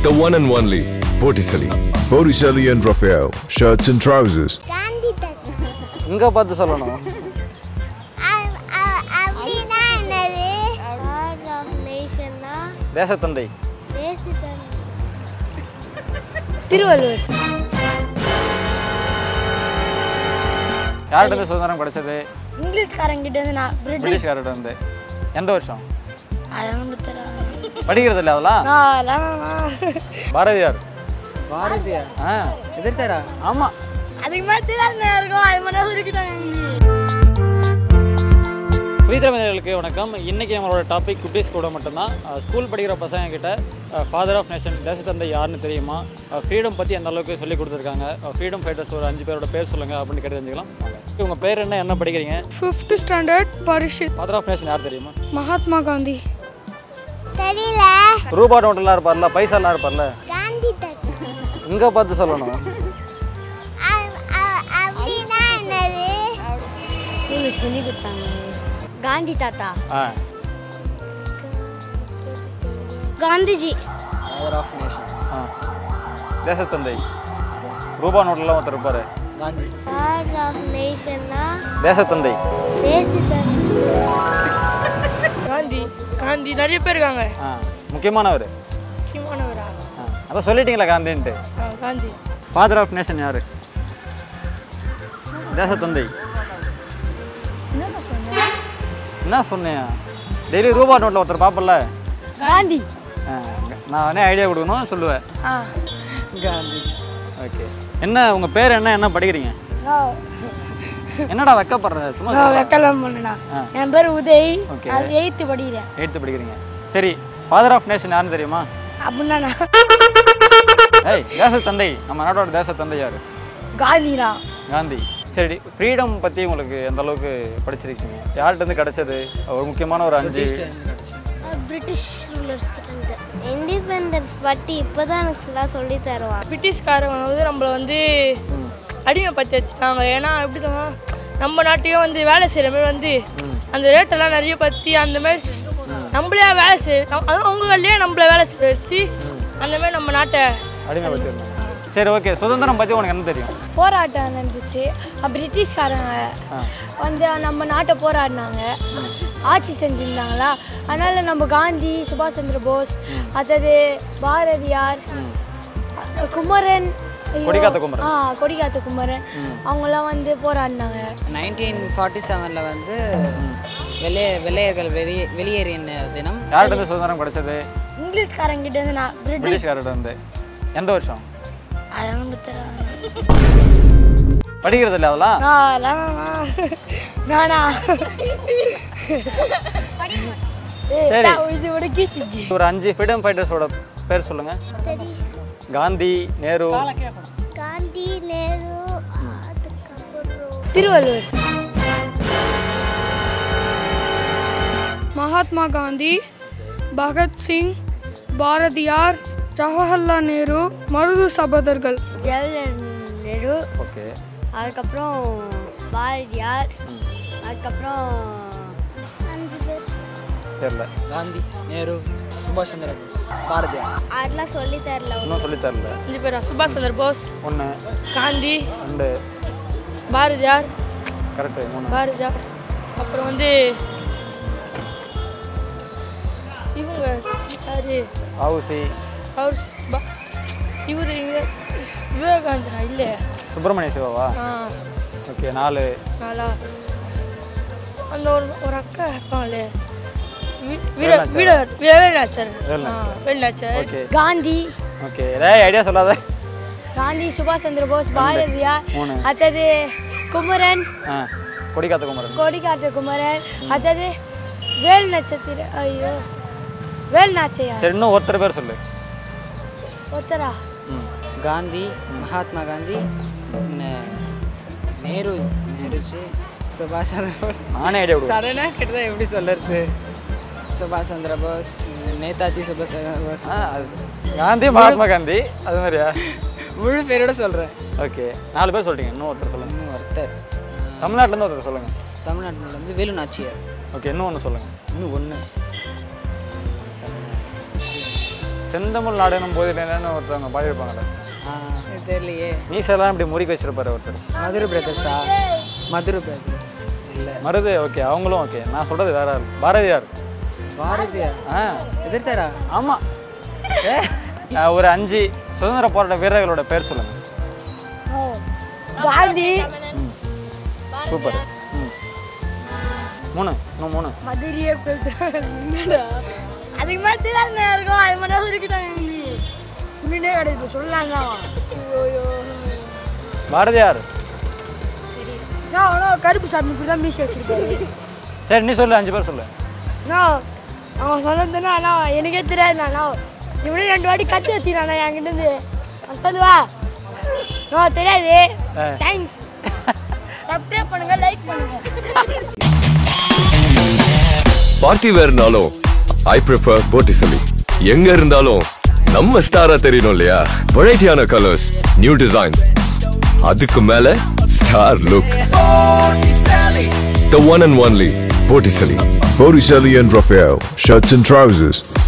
The one and only Botticelli. Botticelli and Raphael, shirts and trousers. Gandhi தாத்தா இங்கே பார்த்து சொல்லணும் அ- அ- அப்படின்னா என்னது God of Nationனா தேசத்தந்தை தேசிதன் திருவள்ளுவர் யார்கிட்ட இருந்து சுதந்திரம் கிடைச்சது இங்கிலீஷ்காரங்கிட்ட இருந்து நான் பிரிட்டிஷ் பிரிட்டிஷ்கார்ட்ட இருந்து எந்த வருஷம் அதெல்லாம் தரேன் படிக்கிறது இல்லை அதெல்லாம் பாரதியார் பாரதியா ஆ எதிர்த்தாரா ஆமாம் அதுக்கு மேலே தெரியாத இருக்கும் அது மட்டும் சொல்லிக்கிட்டாங்க புதித்தமிழர்களுக்கு வணக்கம் இன்றைக்கி நம்மளோட டாபிக் குட்டீஸ் கூட மட்டும்தான் அஹ், ஸ்கூல் படிக்கிற பசங்க கிட்ட ஃபாதர் ஆஃப் நேஷன் தேசத்தந்தை யாருன்னு தெரியுமா ஃப்ரீடம் பற்றி அந்த அளவுக்கு சொல்லி கொடுத்துருக்காங்க ஃப்ரீடம் ஃபைட்டர்ஸ் ஒரு அஞ்சு பேரோட பேர் சொல்லுங்கள் அப்படின்னு கேட்டு தெரிஞ்சுக்கலாம் உங்கள் பேர் என்ன என்ன படிக்கிறீங்க fifth standard Parishith father of nation யார் தெரியுமா மகாத்மா காந்தி தெரியல ரூபா நோட்டெல்லாம் இருப்பார்ல பைசாலாம் இருப்பார்ல காந்தி தாத்தா இங்கே பார்த்து சொல்லணும் அ- அ- அப்படின்னா என்னது ஸ்கூலில் சொல்லி கொடுத்தாங்க காந்தி தாத்தா ஆ காந்திஜி ஃபாதர் ஆஃப் நேஷன் ஆ தேசத்தந்தை ரூபா நோட்டெல்லாம் ஒருத்தர் இருப்பார் காந்தி God of Nationனா தேசத்தந்தை தேசிதன் காந்தி காந்தி நிறைய பேர் இருக்காங்க ஆ முக்கியமானவர் முக்கியமானவரா ஆ அதான் சொல்லிட்டீங்களா காந்தின்ட்டு காந்தி ஃபாதர் ஆஃப் நேஷன் யாரு தேசத்தந்தை என்ன சொன்னேன் டெய்லி ரூபா நோட்டில் ஒருத்தர் பார்ப்பல காந்தி நான் வேணே ஐடியா கொடுக்கணும் சொல்லுவேன் ஆ காந்தி ஓகே என்ன உங்கள் பேர் என்ன என்ன படிக்கிறீங்க என்னடா வெக்கப்படுற சும்மா நான் வெக்கலாம் பண்ணா ஆ. என் பேர் உதய் Okay. நான் எயித்து படிக்கிறேன் எயித்து படிக்கிறீங்க சரி ஃபாதர் ஆஃப் நேஷன் யாருன்னு தெரியுமா அப்படின்னா நான் ஏய் தேசத்தந்தை நம்ம நாட்டோட தேசத்தந்தை யார் காந்தினா காந்தி சரி ஃப்ரீடம் பற்றி உங்களுக்கு எந்த அளவுக்கு படிச்சிருக்கீங்க யார்கிட்ட இருந்து கிடைச்சது ஒரு முக்கியமான ஒரு அஞ்சு பிரிட்டிஷ் ரூலர்ஸ் கிட்ட இருந்து இண்டிபெண்டன்ஸ் பற்றி இப்போதான் எனக்கு ஃபுல்லாக சொல்லி தருவான் பிரிட்டிஷ்காரங்க வந்து நம்மளை வந்து அடிமைப்படுத்தி வச்சுட்டாங்க ஏன்னா எப்படி தெரியுமா, நம்ம நாட்டையும் வந்து வேலை செய்கிற மாதிரி வந்து அந்த ரேட்டெல்லாம் நிறைய பற்றி அந்த மாதிரி நம்மளே வேலை செய் நம்- அதுவும் அவங்களே நம்மள வேலை செய்ய வச்சு அந்த மாதிரி நம்ம நாட்டை அடிமைப்படுத்திருந்தாங்க சரி ஓகே சுதந்திரம் பற்றி உனக்கு என்ன தெரியும் போராட்டம் நடந்துச்சு அஹ் பிரிட்டிஷ்காரங்க வந்து நம்ம நாட்டை போராடினாங்க ஆட்சி செஞ்சுருந்தாங்களா அதனால நம்ம காந்தி சுபாஷ் சந்திர போஸ் அதாவது பாரதியார் அஹ் குமரன் ஐயோ, கொடிக்காத்த குமரன். ஆ கொடிக்காத்த குமரன் அவங்கெல்லாம் வந்து போராடினாங்க நைன்டீன் ஃபார்ட்டி செவனில் வந்து வெள்ளைய வெள்ளையர்கள் வெளியே வெளியேறின தினம் யார்கிட்ட இருந்து சுதந்திரம் கிடைச்சது இங்கிலீஷ்காரங்கிட்ட இருந்து நான் பிரிட்டிஷ் பிரிட்டிஷ்கார்ட்ட இருந்து எந்த வருஷம் அதெல்லாம் பத்தல படிக்கிறது இல்லை அதெல்லாம் நானா ஏய், சரி. தா- இது விட கீச்சிச்சு ஒரு அஞ்சு ஃப்ரீடம் ஃபைட்டர்ஸோட பேர் சொல்லுங்க காந்தி நேரு காந்தி நேரு அதுக்கப்புறம் திருவள்ளுவர் மகாத்மா காந்தி பகத்சிங் பாரதியார் ஜவஹர்லால் நேரு மருது சகோதரர்கள் ஜவஹர்லால் நேரு ஓகே அதுக்கப்புறம் பாரதியார் அதுக்கப்புறம் அஞ்சு பேர் தெரியல காந்தி நேரு சுபாஷ் சந்திர போஸ் பாரதியார் அதெல்லாம் சொல்லி தரல இன்னும் சொல்லித் தரல அஞ்சு பேரா சுபாஷ் சந்திர போஸ் ஒன்று காந்தி ரெண்டு பாரதியார் கரெக்டு மூணு பாரதியார் அப்புறம் வந்து இவங்க யாரு ஆவுசி அவர் இவர் விவேகானந்தரா இல்லை சுப்பிரமணிய சிவாவா ஆ ஓகே நாலு நாளா அந்த ஒரு ஒரு அக்கா இருப்பாங்களே வீ- வீர வேலுநாச்சியாரா? வீர வீரவேலுநாச்சியார் வேலுநாச்சியார். வேலுநாச்சியார் ஓகே காந்தி ஓகே ஏதாவது ஐடியா சொல்லாத காந்தி சுபாஷ் சந்திர போஸ் பாரதியார் மூணு அடுத்தது குமரன் ஆ கொடிக்காத்த குமரன் கொடிக்காத்த குமரன் அடுத்தது வேல் நட்சத்திர ஐயோ வேல் நாச்சையா சரி இன்னும் ஒருத்தர் பேர் சொல்லு ஒத்தரா ம் காந்தி மகாத்மா காந்தி நே- நேரு நேருச்சு சுபாஷ் சந்திர போஸ் நானே ஐடியா கொடுக்குறேன் சடனாக கேட்டதா எப்படி சொல்லறது சுபாஷ் சந்திர போஸ் நேதாஜி சுபாஷ் சந்திர போஸ் ஆ, அது காந்தி மகாத்மா காந்தி அது மாதிரியா முழு பேரோட சொல்கிறேன் ஓகே நாலு பேர் சொல்லிட்டீங்க இன்னும் ஒருத்தர் சொல்லுங்க இன்னும் ஒருத்தர் தமிழ்நாட்டிலேருந்து ஒருத்தர் சொல்லுங்க தமிழ்நாட்டில் வந்து வேலு நாச்சியார் ஓகே இன்னும் ஒன்று சொல்லுங்க இன்னும் ஒன்று செந்தமிழ் நாடனும் போதிலேன்னு ஒருத்தவங்க பாடியிருப்பாங்கல்ல ஆ, இது தெரியலையே மீசெல்லாம் இப்படி முறிக்க வச்சிருப்பாரு ஒருத்தர் மதுரை பிரதர்ஸா மதுரை பிரதர்ஸ் இல்லை மருது ஓகே அவங்களும் ஓகே நான் சொல்கிறது வேற ஆள் பாரதியார் பாரதியா ஆ எதிர்த்தாரா ஆமாம் ஒரு அஞ்சு சுதந்திர போராட்ட வீரர்களோட பேர் சொல்லுங்க காந்தி சூப்பர் ம் மூணு இன்னும் மூணு மதுரையே போயிட்டு அதுக்கு மேலே தெரியாத இருக்கும் அது மட்டும் சொல்லிக்கிட்டாங்க இன்னே கிடையாது சொல்லலாம் பாரதியார் நான் ஆனால் கருப்பு சாமி இப்படி தான் மீசி வச்சிருக்காரு சரி நீ சொல்லு அஞ்சு பேர் சொல்லு நான் அவன் சொன்னதுன்னா நான் எனக்கே தெரியாது நான் இவனே ரெண்டு வாட்டி கத்தி வச்சுக்கிறான் என்கிட்ட இருந்து நான் சொல்லுவா நான் தெரியாது ஆ. தேங்க்ஸ் சப்ஸ்கிரைப் பண்ணுங்க லைக் பண்ணுங்க பார்ட்டி வேர்னாலும் ஐ ப்ரிஃபர் போட்டிசலி எங்க இருந்தாலும் நம்ம ஸ்டாரா தெரியணும் இல்லையா வெரைட்டியான கலர்ஸ் நியூ டிசைன்ஸ் அதுக்கு மேல star look the one and only Botticelli Botticelli and Raphael, shirts and trousers.